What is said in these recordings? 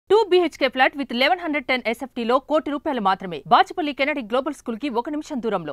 two BHK flat with eleven hundred ten ఎస్ఎఫ్టీలో కోటి రూపాయలు మాత్రమే బాచుపల్లి కెనడి గ్లోబల్ స్కూల్ కి ఒక నిమిషం దూరంలో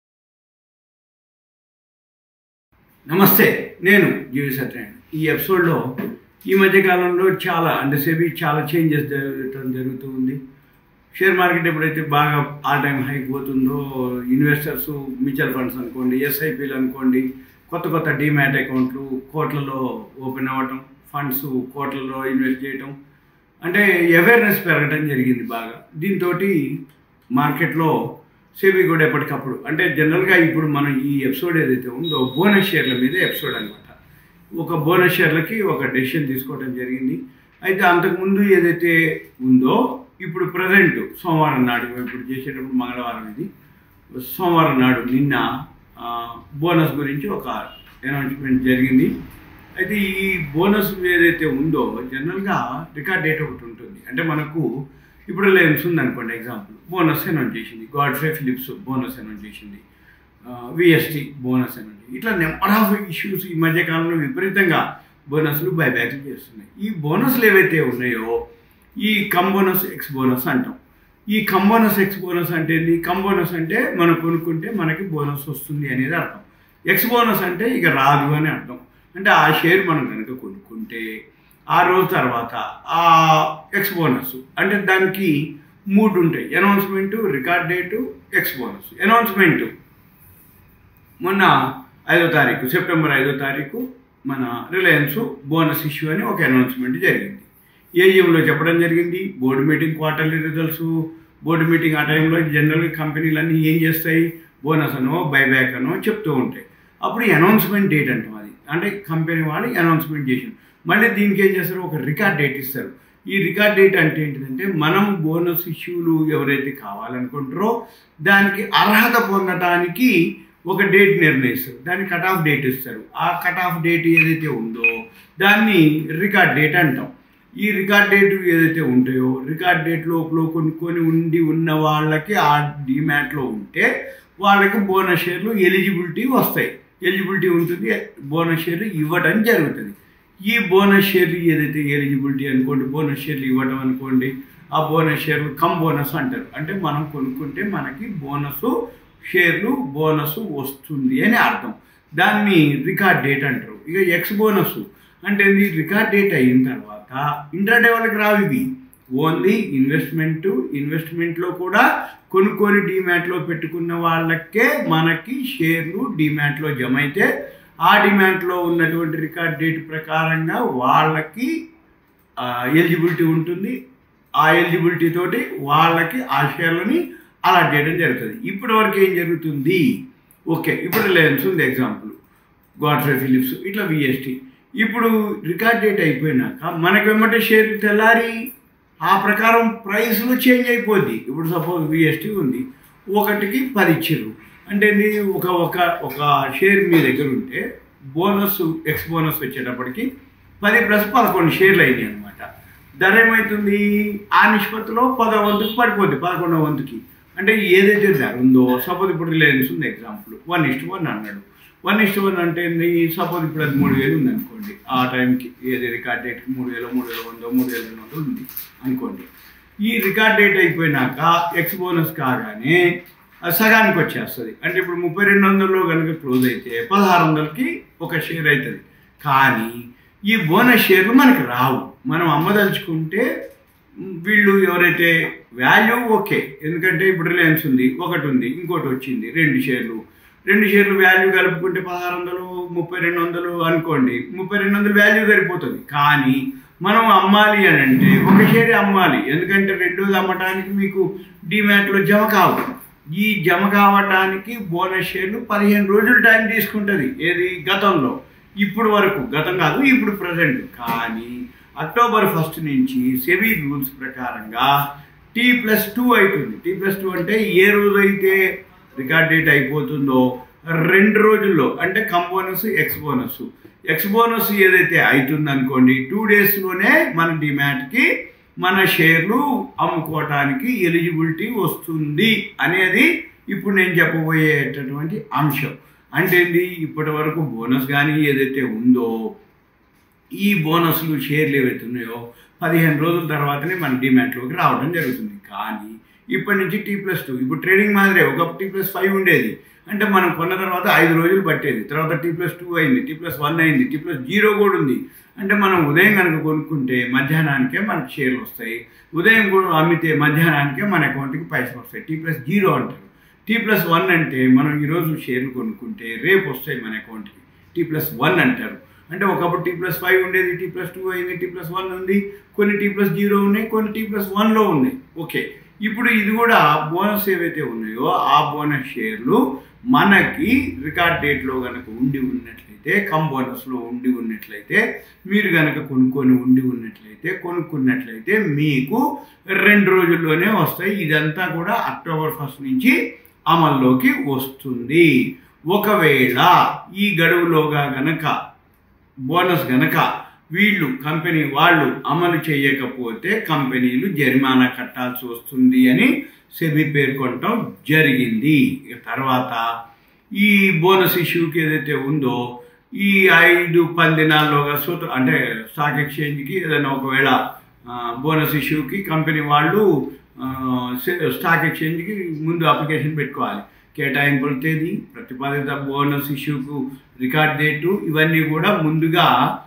నమస్తే నేను జీవి సత్యనారాయణ ఈ ఎపిసోడ్లో ఈ మధ్య కాలంలో చాలా అంటే సెబీ చాలా చేంజెస్ జరగటం జరుగుతూ ఉంది షేర్ మార్కెట్ ఎప్పుడైతే బాగా ఆల్ టైమ్ హైక్ పోతుందో ఇన్వెస్టర్స్ మ్యూచువల్ ఫండ్స్ అనుకోండి ఎస్ఐపీలు అనుకోండి కొత్త కొత్త డీమ్యాట్ అకౌంట్లు కోట్లలో ఓపెన్ అవ్వటం ఫండ్స్ కోట్లలో ఇన్వెస్ట్ చేయటం అంటే అవేర్నెస్ పెరగడం జరిగింది బాగా దీంతో మార్కెట్లో సేబీ కూడా ఎప్పటికప్పుడు అంటే జనరల్గా ఇప్పుడు మనం ఈ ఎపిసోడ్ ఏదైతే ఉందో బోనస్ షేర్ల మీద ఎపిసోడ్ అనమాట ఒక బోనస్ షేర్లకి ఒక డెసిషన్ తీసుకోవడం జరిగింది అయితే అంతకుముందు ఏదైతే ఉందో ఇప్పుడు ప్రజెంట్ సోమవారం నాడు ఇప్పుడు చేసేటప్పుడు మంగళవారం ఇది సోమవారం నాడు నిన్న ఆ, బోనస్ గురించి ఒక అనౌన్స్మెంట్ జరిగింది అయితే ఈ బోనస్ ఏదైతే ఉందో జనరల్గా రికార్డ్ డేట్ ఒకటి ఉంటుంది అంటే మనకు ఇప్పుడు లెన్స్ ఉందనుకోండి ఎగ్జాంపుల్ బోనస్ అనౌన్స్ చేసింది గాడ్ఫ్రే ఫిలిప్స్ బోనస్ అనౌన్స్ చేసింది విఎస్టీ బోనస్ అనౌన్స్ ఇట్లా నెంబర్ ఆఫ్ ఇష్యూస్ ఈ మధ్య కాలంలో విపరీతంగా బోనస్లు బైబ్యాక్లు చేస్తున్నాయి ఈ బోనస్లు ఏవైతే ఉన్నాయో ఈ కమ్ బోనస్ ఎక్స్ బోనస్ అంటాం ఈ కమ్ బోనస్ ఎక్స్ బోనస్ అంటే ఏంటి కమ్ బోనస్ అంటే మనం కొనుక్కుంటే మనకి బోనస్ వస్తుంది అనేది అర్థం ఎక్స్ బోనస్ అంటే ఇక రాదు అని అర్థం అంటే ఆ షేర్ మనం కనుక కొనుక్కుంటే ఆ రోజు తర్వాత ఆ ఎక్స్ బోనస్ అంటే దానికి మూడు ఉంటాయి announcement record date ex bonus announcement మొన్న ఐదో తారీఖు సెప్టెంబర్ ఐదో తారీఖు మన రిలయన్స్ బోనస్ ఇష్యూ అని ఒక అనౌన్స్మెంట్ జరిగింది ఏజిఎంలో చెప్పడం జరిగింది board meeting quarterly results board meeting ఆ టైంలో జనరల్గా కంపెనీలన్నీ ఏం చేస్తాయి బోనస్ అనో బైబ్యాక్ అనో చెప్తూ ఉంటాయి అప్పుడు అనౌన్స్మెంట్ డేట్ అంటాం అది అంటే కంపెనీ వాళ్ళు అనౌన్స్మెంట్ చేసింది మళ్ళీ దీనికి ఏం చేస్తారు ఒక రికార్డ్ డేట్ ఇస్తారు ఈ రికార్డ్ డేట్ అంటే ఏంటిదంటే మనం బోనస్ ఇష్యూలు ఎవరైతే కావాలనుకుంటారో దానికి అర్హత పొందటానికి ఒక డేట్ నిర్ణయిస్తారు దానికి కట్ ఆఫ్ డేట్ ఇస్తారు ఆ కట్ ఆఫ్ డేట్ ఏదైతే ఉందో దాన్ని రికార్డ్ డేట్ అంటాం ఈ రికార్డ్ డేట్ ఏదైతే ఉంటాయో రికార్డ్ డేట్ లోపల కొనుక్కొని ఉండి ఉన్న వాళ్ళకి ఆ డిమాట్లో ఉంటే వాళ్ళకి బోనస్ షేర్లు ఎలిజిబిలిటీ వస్తాయి ఎలిజిబిలిటీ ఉంటుంది బోనస్ షేర్లు ఇవ్వడం జరుగుతుంది ఈ బోనస్ షేర్లు ఏదైతే ఎలిజిబిలిటీ అనుకోండి బోనస్ షేర్లు ఇవ్వడం అనుకోండి ఆ బోనస్ షేర్లు కమ్ బోనస్ అంటారు అంటే మనం కొనుక్కుంటే మనకి బోనస్ షేర్లు బోనస్ వస్తుంది అని అర్థం దాన్ని రికార్డ్ డేట్ అంటారు ఇక ఎక్స్ బోనస్ అంటే ఇది రికార్డ్ డేట్ అయిన తర్వాత ఇంటర్డే వాళ్ళకి రావు ఇవి ఓన్లీ ఇన్వెస్ట్మెంట్ ఇన్వెస్ట్మెంట్లో కూడా కొనుక్కొని డీమ్యాట్లో పెట్టుకున్న వాళ్ళకే మనకి షేర్లు డీమ్యాట్లో జమ అయితే ఆ డిమాండ్లో ఉన్నటువంటి రికార్డ్ డేట్ ప్రకారంగా వాళ్ళకి ఎలిజిబిలిటీ ఉంటుంది ఆ ఎలిజిబిలిటీ తోటి వాళ్ళకి ఆ షేర్లని అలాట్ చేయడం జరుగుతుంది ఇప్పటి వరకు ఏం జరుగుతుంది ఓకే ఇప్పుడు రిలయన్స్ ఉంది ఎగ్జాంపుల్ గాడ్ఫ్రే ఫిలిప్స్ ఇట్లా విఎస్టీ ఇప్పుడు రికార్డ్ డేట్ అయిపోయినాక మనకి వెంబటే షేర్ తెల్లారి ఆ ప్రకారం ప్రైస్లు చేంజ్ అయిపోద్ది ఇప్పుడు సపోజ్ విఎస్టీ ఉంది ఒకటికి పది ఇచ్చిర్రు అంటే ఇది ఒక ఒక ఒక షేర్ మీ దగ్గర ఉంటే బోనస్ ఎక్స్ బోనస్ వచ్చేటప్పటికి పది ప్లస్ పదకొండు షేర్లు అయినాయి అనమాట ధర ఏమవుతుంది ఆ నిష్పత్తిలో పదో వంతుకి పడిపోద్ది పదకొండవ వంతుకి అంటే ఏదైతే ధర ఉందో సపోజ్ ఇప్పుడు రిలయన్స్ ఉంది ఎగ్జాంపుల్ వన్ ఇస్ట్ వన్ అన్నాడు వన్ ఇస్ట్ వన్ అంటే ఏంది సపోజ్ ఇప్పుడు అది మూడు వేలు ఉంది అనుకోండి ఆ టైంకి ఏది రికార్డ్ డేట్కి మూడు వేలు మూడు వేల వందో మూడు వేల రెండు వందలు ఉంది అనుకోండి ఈ రికార్డ్ డేట్ అయిపోయినాక ఎక్స్ బోనస్ కాగానే అది సగానికి వచ్చేస్తుంది అంటే ఇప్పుడు ముప్పై రెండు వందల్లో కనుక క్లోజ్ అయితే పదహారు వందలకి ఒక షేర్ అవుతుంది కానీ ఈ బోనస్ షేర్లు మనకి రావు మనం అమ్మదలుచుకుంటే మ్, వీళ్ళు ఎవరైతే వాల్యూ ఓకే ఎందుకంటే ఇప్పుడు రిలయన్స్ ఉంది ఒకటి ఉంది ఇంకోటి వచ్చింది రెండు షేర్లు రెండు షేర్లు వాల్యూ కలుపుకుంటే పదహారు వందలు ముప్పై రెండు వందలు అనుకోండి ముప్పై రెండు వందలు వాల్యూ సరిపోతుంది కానీ మనం అమ్మాలి అని అంటే ఒక షేరే అమ్మాలి ఎందుకంటే రెండోది అమ్మటానికి మీకు డిమాట్లో జమ కావు ఈ జమ కావడానికి బోనస్ షేర్లు పదిహేను రోజులు టైం తీసుకుంటుంది ఏది గతంలో ఇప్పుడు వరకు గతం కాదు ఇప్పుడు ప్రజెంట్ కానీ అక్టోబర్ ఫస్ట్ నుంచి సెబీ రూల్స్ ప్రకారంగా టీ ప్లస్ టూ అవుతుంది టీ ప్లస్ టూ అంటే ఏ రోజు అయితే రికార్డ్ డేట్ అయిపోతుందో రెండు రోజుల్లో అంటే cum bonus ex bonus ex bonus ఏదైతే అవుతుంది అనుకోండి టూ డేస్లోనే మన డిమాట్కి మన షేర్లు అమ్ముకోవటానికి ఎలిజిబిలిటీ వస్తుంది అనేది ఇప్పుడు నేను చెప్పబోయేటటువంటి అంశం అంటే ఏంది ఇప్పటి వరకు బోనస్ కానీ ఏదైతే ఉందో ఈ బోనస్లు షేర్లు ఏవైతే ఉన్నాయో పదిహేను రోజుల తర్వాతనే మన డిమాట్లోకి రావడం జరుగుతుంది కానీ ఇప్పటి నుంచి టీ ప్లస్ టూ ఇప్పుడు ట్రేడింగ్ మాదిరే ఒక టీ ప్లస్ ఫైవ్ ఉండేది అంటే మనం కొన్న తర్వాత ఐదు రోజులు పట్టేది తర్వాత టీ ప్లస్ టూ అయింది టీ ప్లస్ వన్ అయింది టీ ప్లస్ జీరో కూడా ఉంది అంటే మనం ఉదయం కనుక కొనుక్కుంటే మధ్యాహ్నానికే మనకు షేర్లు వస్తాయి ఉదయం కూడా అమ్మితే మధ్యాహ్నానికే మన అకౌంట్కి పైసలు వస్తాయి టీ ప్లస్ జీరో అంటారు టీ ప్లస్ వన్ అంటే మనం ఈరోజు షేర్లు కొనుక్కుంటే రేపు వస్తాయి మన అకౌంట్కి టీ ప్లస్ వన్ అంటారు అంటే ఒకప్పుడు టీ ప్లస్ ఫైవ్ ఉండేది టీ ప్లస్ టూ అయింది టీ ప్లస్ వన్ ఉంది కొన్ని టీ ప్లస్ జీరో ఉన్నాయి కొన్ని టీ ప్లస్ వన్లో ఉన్నాయి ఓకే ఇప్పుడు ఇది కూడా బోనస్ ఏవైతే ఉన్నాయో ఆ బోనస్ షేర్లు మనకి రికార్డ్ డేట్లో కనుక ఉండి ఉన్నట్లయితే కమ్ బోనస్లో ఉండి ఉన్నట్లయితే మీరు కనుక కొనుక్కొని ఉండి ఉన్నట్లయితే కొనుక్కున్నట్లయితే మీకు రెండు రోజుల్లోనే వస్తాయి ఇదంతా కూడా అక్టోబర్ ఫస్ట్ నుంచి అమల్లోకి వస్తుంది ఒకవేళ ఈ గడువులోగా గనక బోనస్ గనక వీళ్ళు కంపెనీ వాళ్ళు అమలు చేయకపోతే కంపెనీలు జరిమానా కట్టాల్సి వస్తుంది అని సెబీ పేర్కొనటం జరిగింది ఇక తర్వాత ఈ బోనస్ ఇష్యూకి ఏదైతే ఉందో ఈ ఐదు పది దినాల్లోగా సూత్ర అంటే స్టాక్ ఎక్స్చేంజ్కి ఏదైనా ఒకవేళ ఆ, బోనస్ ఇష్యూకి కంపెనీ వాళ్ళు ఆ, సే- స్టాక్ ఎక్స్చేంజ్కి ముందు అప్లికేషన్ పెట్టుకోవాలి కేటాయింపుల తేదీ ప్రతిపాదిత బోనస్ ఇష్యూకు రికార్డ్ డేటు ఇవన్నీ కూడా ముందుగా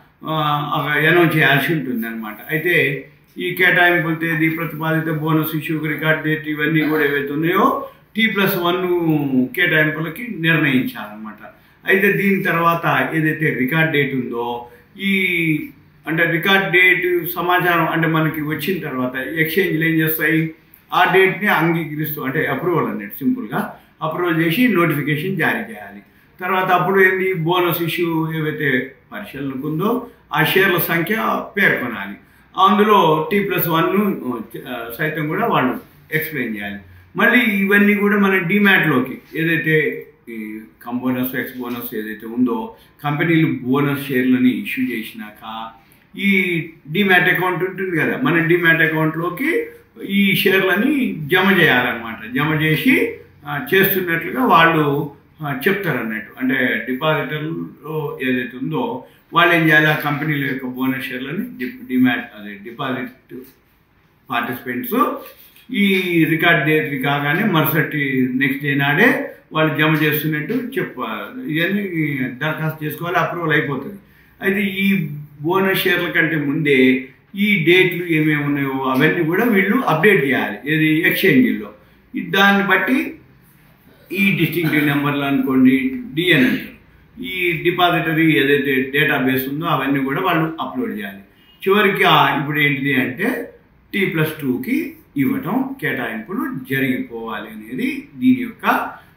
అనౌన్స్ చేయాల్సి ఉంటుంది అనమాట అయితే ఈ కేటాయింపుల తేదీ ప్రతిపాదిత బోనస్ ఇష్యూకు రికార్డ్ డేట్ ఇవన్నీ కూడా ఏవైతే ఉన్నాయో టీ ప్లస్ వన్ కేటాయింపులకి నిర్ణయించాలన్నమాట అయితే దీని తర్వాత ఏదైతే రికార్డ్ డేట్ ఉందో ఈ అంటే రికార్డ్ డేట్ సమాచారం అంటే మనకి వచ్చిన తర్వాత ఎక్స్చేంజ్లు ఏం చేస్తాయి ఆ డేట్ని అంగీకరిస్తూ అంటే అప్రూవల్ అన్నట్టు సింపుల్గా అప్రూవల్ చేసి నోటిఫికేషన్ జారీ చేయాలి తర్వాత అప్పుడు ఏంది బోనస్ ఇష్యూ ఏవైతే పరిశీలనకు ఉందో ఆ షేర్ల సంఖ్య పేర్కొనాలి అందులో టీ ప్లస్ వన్ సైతం కూడా వాళ్ళు ఎక్స్ప్లెయిన్ చేయాలి మళ్ళీ ఇవన్నీ కూడా మన డిమాట్లోకి ఏదైతే ఈ కమ్ బోనస్ ఎక్స్ బోనస్ ఏదైతే ఉందో కంపెనీలు బోనస్ షేర్లని ఇష్యూ చేసినాక ఈ డిమాట్ అకౌంట్ ఉంటుంది కదా మన డిమాట్ అకౌంట్లోకి ఈ షేర్లని జమ చేయాలన్నమాట జమ చేసి ఆ, చేస్తున్నట్లుగా వాళ్ళు ఆ, చెప్తారు అన్నట్టు అంటే డిపాజిటర్లో ఏదైతే ఉందో వాళ్ళు ఏం చేయాలి ఆ కంపెనీల యొక్క బోనస్ షేర్లని డి- డిమాట్ అదే డిపాజిట్ పార్టిసిపెంట్స్ ఈ రికార్డ్ డేట్ కాగానే మరుసటి నెక్స్ట్ డే నాడే వాళ్ళు జమ చేస్తున్నట్టు చెప్పాలి ఇవన్నీ దరఖాస్తు చేసుకోవాలి అప్రూవల్ అయిపోతుంది అయితే ఈ బోనస్ షేర్ల కంటే ముందే ఈ డేట్లు ఏమేమి ఉన్నాయో అవన్నీ కూడా వీళ్ళు అప్డేట్ చేయాలి ఇది ఎక్స్చేంజీల్లో దాన్ని బట్టి ఈ డిస్టింక్టివ్ నెంబర్లు అనుకోండి డిఎన్ అంటారు ఈ డిపాజిటరీ ఏదైతే డేటాబేస్ ఉందో అవన్నీ కూడా వాళ్ళు అప్లోడ్ చేయాలి చివరికి ఆ ఇప్పుడు ఏంటిది అంటే టీ ప్లస్ టూకి ఇవ్వటం కేటాయింపులు జరిగిపోవాలి అనేది దీని యొక్క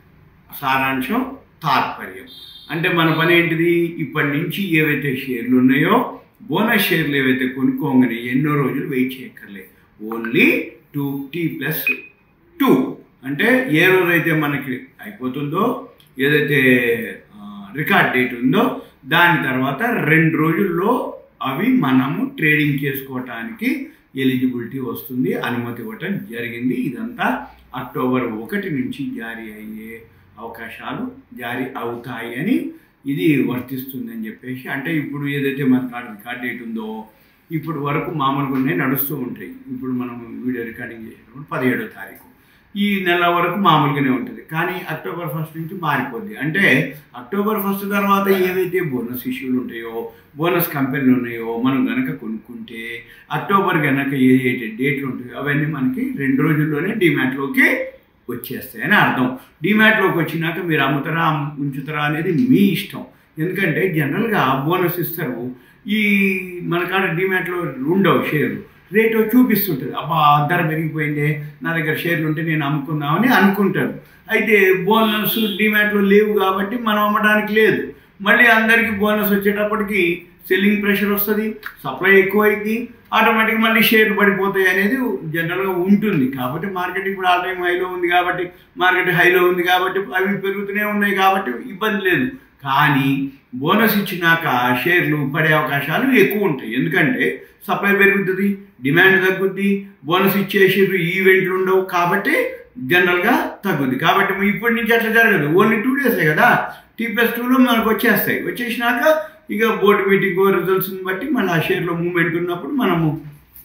సారాంశం తాత్పర్యం అంటే మన పని ఏంటిది ఇప్పటి నుంచి ఏవైతే షేర్లు ఉన్నాయో బోనస్ షేర్లు ఏవైతే కొనుక్కోగానే ఎన్నో రోజులు వెయిట్ చేయక్కర్లే only two T plus two అంటే ఏ రోజైతే మనకి అయిపోతుందో ఏదైతే ఆ, రికార్డ్ డేట్ ఉందో దాని తర్వాత రెండు రోజుల్లో అవి మనము ట్రేడింగ్ చేసుకోవటానికి ఎలిజిబిలిటీ వస్తుంది అనుమతి ఇవ్వటం జరిగింది ఇదంతా అక్టోబర్ ఒకటి నుంచి జారీ అయ్యే అవకాశాలు జారీ అవుతాయి అని ఇది వర్తిస్తుందని చెప్పేసి అంటే ఇప్పుడు ఏదైతే మన కార్డు రికార్డ్ డేట్ ఉందో ఇప్పుడు వరకు మామూలుగానే నడుస్తూ ఉంటాయి ఇప్పుడు మనం వీడియో రికార్డింగ్ చేసేటప్పుడు పదిహేడో తారీఖు ఈ నెల వరకు మామూలుగానే ఉంటుంది కానీ అక్టోబర్ ఫస్ట్ నుంచి మారిపోద్ది అంటే అక్టోబర్ ఫస్ట్ తర్వాత ఏవైతే బోనస్ ఇష్యూలు ఉంటాయో బోనస్ కంపెనీలు ఉన్నాయో మనం గనక కొనుక్కుంటే అక్టోబర్ గనక ఏ ఏ డేట్లు ఉంటాయో అవన్నీ మనకి రెండు రోజుల్లోనే డిమాట్లోకి వచ్చేస్తాయని అర్థం డిమాట్లోకి వచ్చినాక మీరు అమ్ముతారా అమ్- ఉంచుతారా అనేది మీ ఇష్టం ఎందుకంటే జనరల్గా బోనస్ ఇస్తారు ఈ మన కాడ డిమాట్లో ఉండవు షేర్లు రేటు చూపిస్తుంటుంది అబ్బా ధర పెరిగిపోయిందే నా దగ్గర షేర్లు ఉంటే నేను అమ్ముకుందామని అనుకుంటారు అయితే బోనస్ డిమాట్లో లేవు కాబట్టి మనం అమ్మడానికి లేదు మళ్ళీ అందరికీ బోనస్ వచ్చేటప్పటికి సెల్లింగ్ ప్రెషర్ వస్తుంది సప్లై ఎక్కువ అయింది ఆటోమేటిక్ మళ్ళీ షేర్లు పడిపోతాయి అనేది జనరల్గా ఉంటుంది కాబట్టి మార్కెట్ ఇప్పుడు ఆల్ టైమ్ హైలో ఉంది కాబట్టి మార్కెట్ హైలో ఉంది కాబట్టి అవి పెరుగుతూనే ఉన్నాయి కాబట్టి ఇబ్బంది లేదు కానీ బోనస్ ఇచ్చినాక షేర్లు పడే అవకాశాలు ఎక్కువ ఉంటాయి ఎందుకంటే సప్లై పెరుగుతుంది డిమాండ్ తగ్గుద్ది బోనస్ ఇచ్చే షేర్లు ఈవెంట్లు ఉండవు కాబట్టి జనరల్గా తగ్గుద్ది కాబట్టి ఇప్పటి నుంచి అట్లా జరగదు ఓన్లీ టూ డేసే కదా టీ ప్లస్ టూలో మనకు వచ్చేస్తాయి వచ్చేసినాక ఇక బోర్డు మీటింగ్ రిజల్ట్స్ని బట్టి మళ్ళీ ఆ షేర్లో మూమెంట్ ఉన్నప్పుడు మనము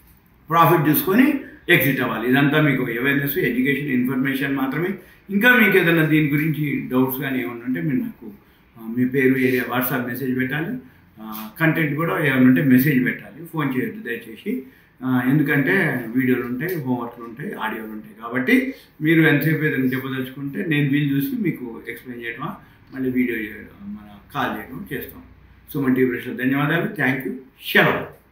ప్రాఫిట్ చూసుకొని ఎగ్జిట్ అవ్వాలి ఇదంతా మీకు అవేర్నెస్ ఎడ్యుకేషన్ ఇన్ఫర్మేషన్ మాత్రమే ఇంకా మీకు ఏదైనా దీని గురించి డౌట్స్ కానీ ఏమైనా ఉంటే మీరు నాకు ఆ, మీ పేరు ఏరియా వాట్సాప్ మెసేజ్ పెట్టాలి కంటెంట్ కూడా ఏమైనా ఉంటే మెసేజ్ పెట్టాలి ఫోన్ చేయొద్దు దయచేసి ఆ, ఎందుకంటే వీడియోలు ఉంటాయి హోంవర్క్లు ఉంటాయి ఆడియోలు ఉంటాయి కాబట్టి మీరు ఎంతసేపు ఏదైనా చెప్పదలుచుకుంటే నేను వీలు చూసి మీకు ఎక్స్ప్లెయిన్ చేయడమా మళ్ళీ వీడియో చేయడం మన కాల్ చేయడం చేస్తాం సుమన్ టీవీ ధన్యవాదాలు థ్యాంక్ యూ సెలవు